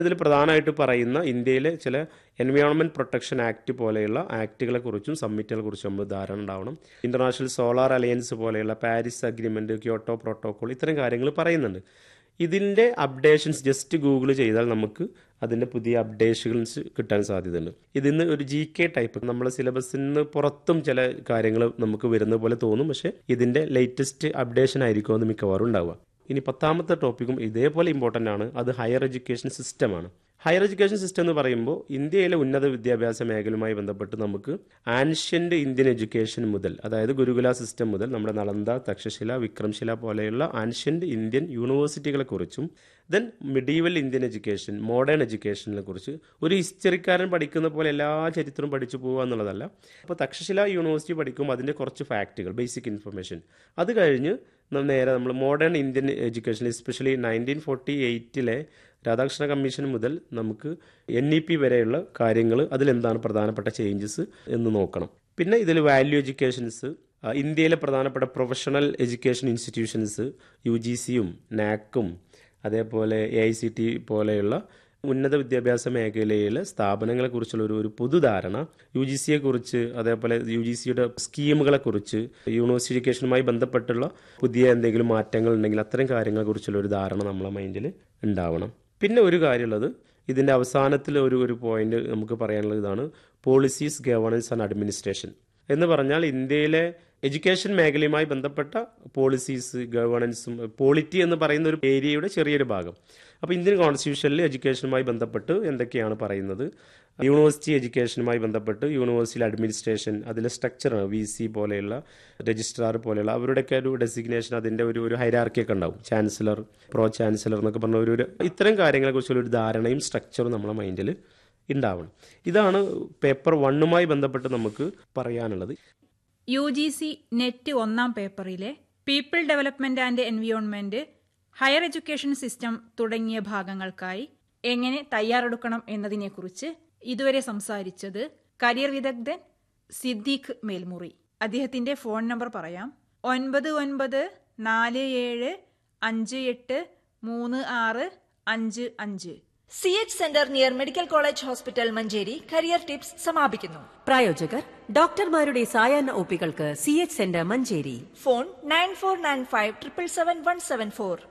ഇതിൽ പ്രധാനമായിട്ട് പറയുന്ന ഇന്ത്യയിലെ ചില എൻവയോൺമെന്റ് പ്രൊട്ടക്ഷൻ ആക്ട് പോലെയുള്ള ആക്ടുകളെ കുറിച്ചും സമ്മിറ്റുകളെ കുറിച്ചും നമ്മൾ ധാരണ ഉണ്ടാവണം ഇന്റർനാഷണൽ സോളാർ അലയൻസ് പോലെയുള്ള പാരീസ് അഗ്രിമെന്റ് ക്യോട്ടോ പ്രോട്ടോകോൾ ഇത്തരം കാര്യങ്ങൾ പറയുന്നുണ്ട് ഇതിൻ്റെ അപ്ഡേഷൻസ് ജസ്റ്റ് ഗൂഗിൾ ചെയ്താൽ നമുക്ക് അതിൻ്റെ പുതിയ അപ്ഡേഷൻസ് കിട്ടാൻ സാധ്യതയുണ്ട് ഇതിന്ന് ഒരു ജി കെ ടൈപ്പ് നമ്മുടെ സിലബസിൽ നിന്ന് പുറത്തും ചില കാര്യങ്ങൾ നമുക്ക് വരുന്ന പോലെ തോന്നും പക്ഷേ ഇതിൻ്റെ ലേറ്റസ്റ്റ് അപ്ഡേഷൻ ആയിരിക്കും അത് മിക്കവാറും ഉണ്ടാവുക ഇനി പത്താമത്തെ ടോപ്പിക്കും ഇതേപോലെ ഇമ്പോർട്ടൻ്റ് ആണ് അത് ഹയർ എഡ്യൂക്കേഷൻ സിസ്റ്റമാണ് ഹയർ എഡ്യൂക്കേഷൻ സിസ്റ്റം എന്ന് പറയുമ്പോൾ ഇന്ത്യയിലെ ഉന്നത വിദ്യാഭ്യാസ മേഖലയുമായി ബന്ധപ്പെട്ട് നമുക്ക് ആൻഷ്യൻ്റ് ഇന്ത്യൻ എഡ്യൂക്കേഷൻ മുതൽ അതായത് ഗുരുകുല സിസ്റ്റം മുതൽ നമ്മുടെ നളന്ദ തക്ഷശില വിക്രംശില പോലെയുള്ള ആൻഷ്യൻ്റ് ഇന്ത്യൻ യൂണിവേഴ്സിറ്റികളെ കുറിച്ചും then medieval Indian education modern എഡ്യൂക്കേഷനെ കുറിച്ച് ഒരു ഹിസ്റ്ററിക്കാരൻ പഠിക്കുന്ന പോലെ എല്ലാ ചരിത്രവും പഠിച്ചു പോകുക എന്നുള്ളതല്ല അപ്പോൾ തക്ഷശില യൂണിവേഴ്സിറ്റി പഠിക്കുമ്പോൾ അതിൻ്റെ കുറച്ച് ഫാക്റ്റുകൾ ബേസിക് ഇൻഫർമേഷൻ അത് കഴിഞ്ഞ് ന- നേരെ നമ്മൾ modern Indian education especially nineteen forty എയ്റ്റിലെ രാധാകൃഷ്ണ കമ്മീഷൻ മുതൽ നമുക്ക് എൻ ഇ പി വരെയുള്ള കാര്യങ്ങൾ അതിലെന്താണ് പ്രധാനപ്പെട്ട ചേഞ്ചസ് എന്ന് നോക്കണം പിന്നെ ഇതിൽ വാല്യൂ എഡ്യൂക്കേഷൻസ് ഇന്ത്യയിലെ പ്രധാനപ്പെട്ട professional education institutions U G സിയും നാക്കും അതേപോലെ എ ഐ സി ടി പോലെയുള്ള ഉന്നത വിദ്യാഭ്യാസ മേഖലയിലെ സ്ഥാപനങ്ങളെ കുറിച്ചുള്ള ഒരു ഒരു പൊതുധാരണ യു ജി സിയെ കുറിച്ച് അതേപോലെ യു ജി സിയുടെ സ്കീമുകളെ കുറിച്ച് യൂണിവേഴ്സിറ്റി എഡ്യൂക്കേഷനുമായി ബന്ധപ്പെട്ടുള്ള പുതിയ എന്തെങ്കിലും മാറ്റങ്ങൾ ഉണ്ടെങ്കിൽ അത്തരം കാര്യങ്ങളെ കുറിച്ചുള്ള ഒരു ധാരണ നമ്മളെ മൈൻഡിൽ ഉണ്ടാവണം പിന്നെ ഒരു കാര്യമുള്ളത് ഇതിൻ്റെ അവസാനത്തിൽ ഒരു ഒരു പോയിന്റ് നമുക്ക് പറയാനുള്ളത് ഇതാണ് പോളിസീസ് ഗവേണൻസ് ആൻഡ് അഡ്മിനിസ്ട്രേഷൻ എന്ന് പറഞ്ഞാൽ ഇന്ത്യയിലെ എഡ്യൂക്കേഷൻ മേഖലയുമായി ബന്ധപ്പെട്ട പോളിസീസ് ഗവേണൻസും പോളിറ്റി എന്ന് പറയുന്ന ഒരു ഏരിയയുടെ ചെറിയൊരു ഭാഗം അപ്പോൾ ഇന്ത്യൻ കോൺസ്റ്റിറ്റ്യൂഷനിൽ എഡ്യൂക്കേഷനുമായി ബന്ധപ്പെട്ട് എന്തൊക്കെയാണ് പറയുന്നത് യൂണിവേഴ്സിറ്റി എഡ്യൂക്കേഷനുമായി ബന്ധപ്പെട്ട് യൂണിവേഴ്സിറ്റി അഡ്മിനിസ്ട്രേഷൻ അതിലെ സ്ട്രക്ചറാണ് വി സി പോലെയുള്ള രജിസ്ട്രാർ പോലെയുള്ള അവരുടെയൊക്കെ ഒരു ഡെസിഗ്നേഷൻ അതിൻ്റെ ഒരു ഒരു ഹൈരാർക്കി ഒക്കെ ഉണ്ടാവും ചാൻസലർ പ്രോ ചാൻസലർ എന്നൊക്കെ പറഞ്ഞ ഒരു ഒരു ഇത്തരം കാര്യങ്ങളെക്കുറിച്ചുള്ള ഒരു ധാരണയും സ്ട്രക്ചറും നമ്മളെ മൈൻഡിൽ ഉണ്ടാവണം ഇതാണ് പേപ്പർ വണ്ണുമായി ബന്ധപ്പെട്ട് നമുക്ക് പറയാനുള്ളത് യു ജി സി നെറ്റ് ഒന്നാം പേപ്പറിലെ people development and environment higher education system തുടങ്ങിയ ഭാഗങ്ങൾക്കായി എങ്ങനെ തയ്യാറെടുക്കണം എന്നതിനെക്കുറിച്ച് ഇതുവരെ സംസാരിച്ചത് കരിയർ വിദഗ്ധൻ സിദ്ദീഖ് മേൽമുറി അദ്ദേഹത്തിന്റെ ഫോൺ നമ്പർ പറയാം ഒൻപത് ഒൻപത് നാല് ഏഴ് അഞ്ച് എട്ട് മൂന്ന് ആറ് അഞ്ച് അഞ്ച് C H centre near medical college hospital Manjeri career tips സമാപിക്കുന്നു പ്രായോജകർ ഡോക്ടർമാരുടെ സായാഹ്ന ഒപ്പികൾക്ക് C H centre Manjeri phone nine four nine five triple seven one seven four